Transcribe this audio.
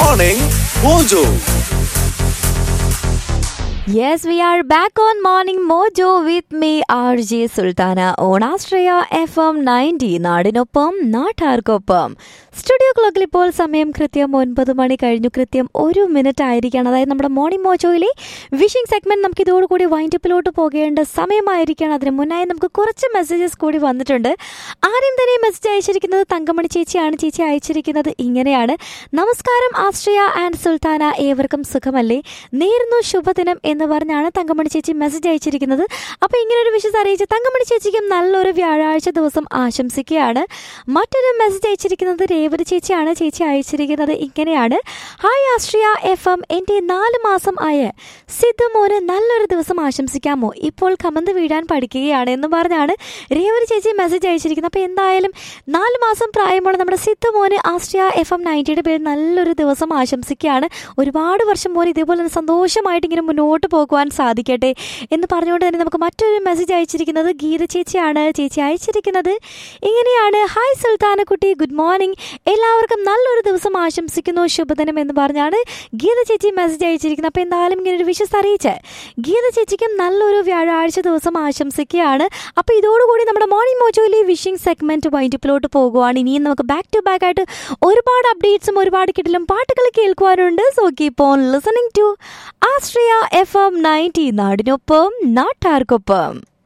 Morning Mojo. Yes, we are back on Morning Mojo with me, RJ Sultana, on Astraya FM 90, നാടിനൊപ്പം നാട്ടാർക്കൊപ്പം studio ക്ലോക്കിൽ ഇപ്പോൾ സമയം കൃത്യം ഒൻപത് മണി കഴിഞ്ഞു കൃത്യം ഒരു മിനിറ്റ് ആയിരിക്കണം അതായത് നമ്മുടെ മോർണിംഗ് മോജോയിലെ വിഷിംഗ് സെഗ്മെന്റ് നമുക്ക് ഇതോടുകൂടി വൈൻഡപ്പിലോട്ട് പോകേണ്ട സമയമായിരിക്കണം അതിന് മുന്നായി നമുക്ക് കുറച്ച് മെസ്സേജസ് കൂടി വന്നിട്ടുണ്ട് ആദ്യം തന്നെ മെസ്സേജ് അയച്ചിരിക്കുന്നത് തങ്കമണി ചേച്ചിയാണ് ചേച്ചി അയച്ചിരിക്കുന്നത് ഇങ്ങനെയാണ് നമസ്കാരം ആശ്രയ ആൻഡ് സുൽത്താന ഏവർക്കും സുഖമല്ലേ നേരുന്നു ശുഭദിനം എന്ന് പറഞ്ഞാണ് തങ്കമണി ചേച്ചി മെസ്സേജ് അയച്ചിരിക്കുന്നത് അപ്പോൾ ഇങ്ങനെ ഒരു വിഷയം അറിയിച്ച് തങ്കമണി ചേച്ചിക്കും നല്ലൊരു വ്യാഴാഴ്ച ദിവസം ആശംസിക്കുകയാണ് മറ്റൊരു മെസ്സേജ് അയച്ചിരിക്കുന്നത് രേവതി ചേച്ചിയാണ് ചേച്ചി അയച്ചിരിക്കുന്നത് ഇങ്ങനെയാണ് ഹായ് ആശ്രയ എഫ് എം എൻ്റെ നാല് മാസം ആയ സിദ്ധു മോന് നല്ലൊരു ദിവസം ആശംസിക്കാമോ ഇപ്പോൾ കമന്ത് വീഴാൻ പഠിക്കുകയാണ് എന്ന് പറഞ്ഞാണ് രേവതി ചേച്ചി മെസ്സേജ് അയച്ചിരിക്കുന്നത് അപ്പോൾ എന്തായാലും നാല് മാസം പ്രായമുള്ള നമ്മുടെ സിദ്ധു മോന് ആശ്രയ എഫ് എം നയൻറ്റിയുടെ പേര് നല്ലൊരു ദിവസം ആശംസിക്കുകയാണ് ഒരുപാട് വർഷം മോൻ ഇതേപോലെ തന്നെ സന്തോഷമായിട്ട് ഇങ്ങനെ മുന്നോട്ട് പോകുവാൻ സാധിക്കട്ടെ എന്ന് പറഞ്ഞുകൊണ്ട് തന്നെ നമുക്ക് മറ്റൊരു മെസ്സേജ് അയച്ചിരിക്കുന്നത് ഗീത ചേച്ചിയാണ് ചേച്ചി അയച്ചിരിക്കുന്നത് ഇങ്ങനെയാണ് ഹായ് സുൽത്താനക്കുട്ടി ഗുഡ് മോർണിംഗ് എല്ലാവർക്കും നല്ലൊരു ദിവസം ആശംസിക്കുന്നു ശുഭദിനം എന്ന് പറഞ്ഞാണ് ഗീത ചേച്ചി മെസ്സേജ് അയച്ചിരിക്കുന്നത് അപ്പോൾ എന്തായാലും ഇങ്ങനെ ഒരു വിശ്വസ് അറിയിച്ച് ഗീത ചേച്ചിക്കും നല്ലൊരു വ്യാഴാഴ്ച ദിവസം ആശംസിക്കുകയാണ് അപ്പോൾ ഇതോടുകൂടി നമ്മുടെ മോർണിംഗ് മോജോയിലെ വിഷിംഗ് സെഗ്മെന്റ് വൈൻഡിപ്പിലോട്ട് പോകുവാണ് ഇനിയും നമുക്ക് ബാക്ക് ടു ബാക്ക് ആയിട്ട് ഒരുപാട് അപ്ഡേറ്റ്സും ഒരുപാട് കിട്ടിലും പാട്ടുകൾ കേൾക്കുവാനുണ്ട് so keep on listening to Astria F M ninety നാടിനൊപ്പം നാട്ടാർക്കൊപ്പം